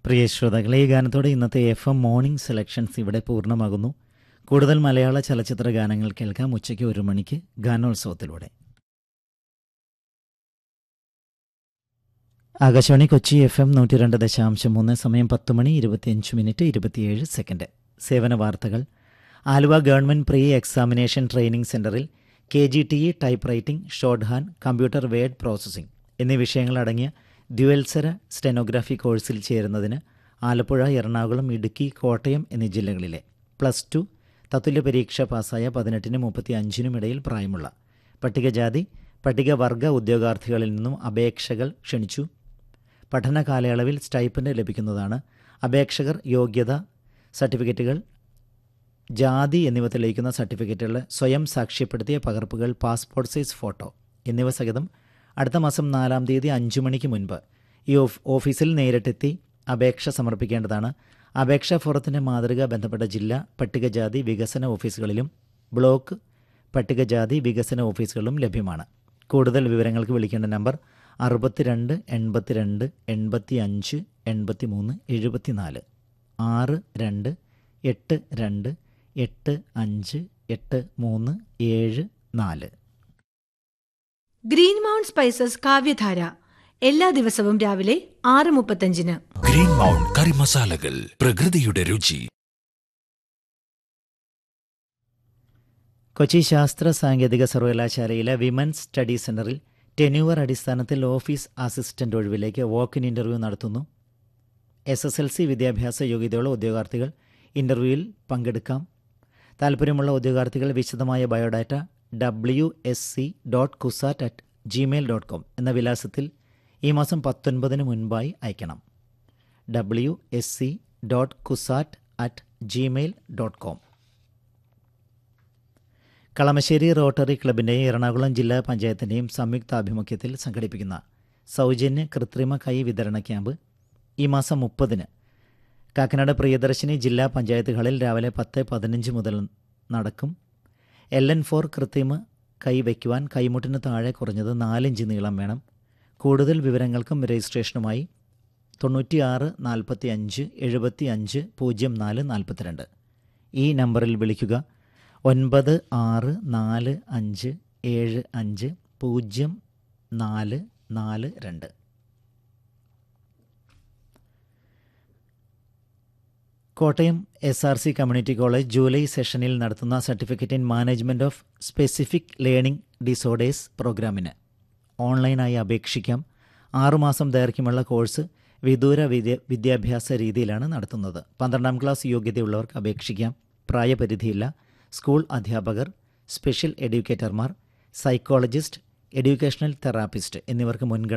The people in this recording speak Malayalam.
പ്രിയ ശ്രോതാക്കളെ ഈ ഗാനത്തോടെ ഇന്നത്തെ എഫ് എം മോർണിംഗ് സെലക്ഷൻസ് ഇവിടെ പൂർണ്ണമാകുന്നു കൂടുതൽ മലയാള ചലച്ചിത്ര ഗാനങ്ങൾ കേൾക്കാം ഉച്ചയ്ക്ക് ഒരു മണിക്ക് ഗാനോത്സവത്തിലൂടെ ആകാശവാണി കൊച്ചി എഫ് എം നൂറ്റി രണ്ട് ദശാംശം മൂന്ന് സമയം പത്ത് മണി ഇരുപത്തിയഞ്ച് മിനിറ്റ് ഇരുപത്തിയേഴ് സെക്കൻഡ് സേവന വാർത്തകൾ Aluva government pre examination training സെൻറ്ററിൽ K G T E type writing short hand computer word processing എന്നീ വിഷയങ്ങളടങ്ങിയ ദ്യുവത്സര സ്റ്റെനോഗ്രാഫി കോഴ്സിൽ ചേരുന്നതിന് ആലപ്പുഴ എറണാകുളം ഇടുക്കി കോട്ടയം എന്നീ ജില്ലകളിലെ പ്ലസ് ടു തത്തുല്യ പരീക്ഷ പാസ്സായ പതിനെട്ടിനും മുപ്പത്തി അഞ്ചിനും ഇടയിൽ പ്രായമുള്ള പട്ടികജാതി പട്ടികവർഗ ഉദ്യോഗാർത്ഥികളിൽ നിന്നും അപേക്ഷകൾ ക്ഷണിച്ചു പഠന കാലയളവിൽ സ്റ്റൈപ്പൻഡ് ലഭിക്കുന്നതാണ് അപേക്ഷകർ യോഗ്യത സർട്ടിഫിക്കറ്റുകൾ ജാതി എന്നിവ തെളിയിക്കുന്ന സർട്ടിഫിക്കറ്റുകളുടെ സ്വയം സാക്ഷ്യപ്പെടുത്തിയ പകർപ്പുകൾ പാസ്പോർട്ട് സൈസ് ഫോട്ടോ എന്നിവ സഹിതം അടുത്ത മാസം നാലാം തീയതി അഞ്ചു മണിക്ക് മുൻപ് ഈ ഓഫ് ഓഫീസിൽ നേരിട്ടെത്തി അപേക്ഷ സമർപ്പിക്കേണ്ടതാണ് അപേക്ഷാ ഫോറത്തിൻ്റെ മാതൃക ബന്ധപ്പെട്ട ജില്ലാ പട്ടികജാതി വികസന ഓഫീസുകളിലും ബ്ലോക്ക് പട്ടികജാതി വികസന ഓഫീസുകളിലും ലഭ്യമാണ് കൂടുതൽ വിവരങ്ങൾക്ക് വിളിക്കേണ്ട നമ്പർ അറുപത്തിരണ്ട് എൺപത്തിരണ്ട് എൺപത്തി അഞ്ച് എൺപത്തി മൂന്ന് എഴുപത്തിനാല് ആറ് രണ്ട് എട്ട് രണ്ട് എട്ട് അഞ്ച് എട്ട് മൂന്ന് ഏഴ് നാല് ഗ്രീൻ മൗണ്ട് സ്പൈസസ് കാവ്യധാര എല്ലാ ദിവസവും രാവിലെ ആറ് മുപ്പത്തഞ്ചിന് ഗ്രീൻ മൗണ്ട് കറി മസാലകൾ പ്രകൃതിയുടെ രുചി കൊച്ചി ശാസ്ത്ര സാങ്കേതിക സർവകലാശാലയിലെ വിമൻസ് സ്റ്റഡി സെന്ററിൽ ടെന്യൂവർ അടിസ്ഥാനത്തിൽ ഓഫീസ് അസിസ്റ്റന്റ് ഒഴിവിലേക്ക് വോക്ക് ഇൻ ഇന്റർവ്യൂ നടത്തുന്നു എസ് എസ് എൽ സി വിദ്യാഭ്യാസ യോഗ്യതയുള്ള ഉദ്യോഗാർത്ഥികൾ ഇന്റർവ്യൂവിൽ പങ്കെടുക്കാം താല്പര്യമുള്ള ഉദ്യോഗാർത്ഥികൾ വിശദമായ biodata W S C dot CUSAT at Gmail dot com എന്ന വിലാസത്തിൽ ഈ മാസം പത്തൊൻപതിന് മുൻപായി അയക്കണം W S C dot CUSAT at Gmail dot com Kalamassery Rotary ക്ലബിൻ്റെയും എറണാകുളം ജില്ലാ പഞ്ചായത്തിൻ്റെയും സംയുക്താഭിമുഖ്യത്തിൽ സംഘടിപ്പിക്കുന്ന സൗജന്യ കൃത്രിമ കൈ വിതരണ ക്യാമ്പ് ഈ മാസം മുപ്പതിന് കാക്കനാട് പ്രിയദർശിനി ജില്ലാ പഞ്ചായത്ത് ഹാളിൽ രാവിലെ പത്ത് പതിനഞ്ച് മുതൽ നടക്കും എൽ എൻ ഫോർ കൃത്രിമ കൈ വയ്ക്കുവാൻ കൈമുട്ടിന് താഴെ കുറഞ്ഞത് നാലിഞ്ച് നീളം വേണം കൂടുതൽ വിവരങ്ങൾക്കും രജിസ്ട്രേഷനുമായി തൊണ്ണൂറ്റിയാറ് നാൽപ്പത്തി അഞ്ച് എഴുപത്തി അഞ്ച് പൂജ്യം നാല് നാൽപ്പത്തിരണ്ട് ഈ നമ്പറിൽ വിളിക്കുക ഒൻപത് ആറ് നാല് അഞ്ച് ഏഴ് അഞ്ച് പൂജ്യം നാല് നാല് രണ്ട് Kottayam S R C community college July സെഷനിൽ നടത്തുന്ന certificate in management of specific learning disorders പ്രോഗ്രാമിന് ഓൺലൈനായി അപേക്ഷിക്കാം ആറുമാസം ദൈർഘ്യമുള്ള കോഴ്സ് വിദൂര വിദ്യ വിദ്യാഭ്യാസ രീതിയിലാണ് നടത്തുന്നത് പന്ത്രണ്ടാം ക്ലാസ് യോഗ്യതയുള്ളവർക്ക് അപേക്ഷിക്കാം പ്രായപരിധിയില്ല സ്കൂൾ അധ്യാപകർ സ്പെഷ്യൽ എഡ്യൂക്കേറ്റർമാർ സൈക്കോളജിസ്റ്റ് എഡ്യൂക്കേഷണൽ തെറാപ്പിസ്റ്റ് എന്നിവർക്ക് മുൻഗണന